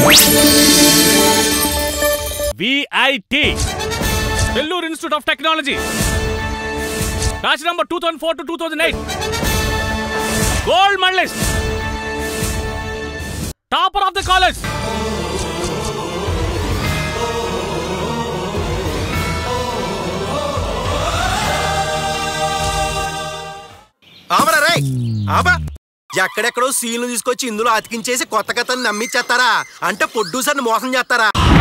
VIT Nellore institute of technology batch number two thousand four to two thousand eight gold medalist topper of the college ఆమరా రే ఆబా ఎక్కడెక్కడో సీన్లు తీసుకొచ్చి ఇందులో అతికించేసి కొత్త కథని నమ్మిచ్చేస్తారా అంటే ప్రొడ్యూసర్ని మోసం చేస్తారా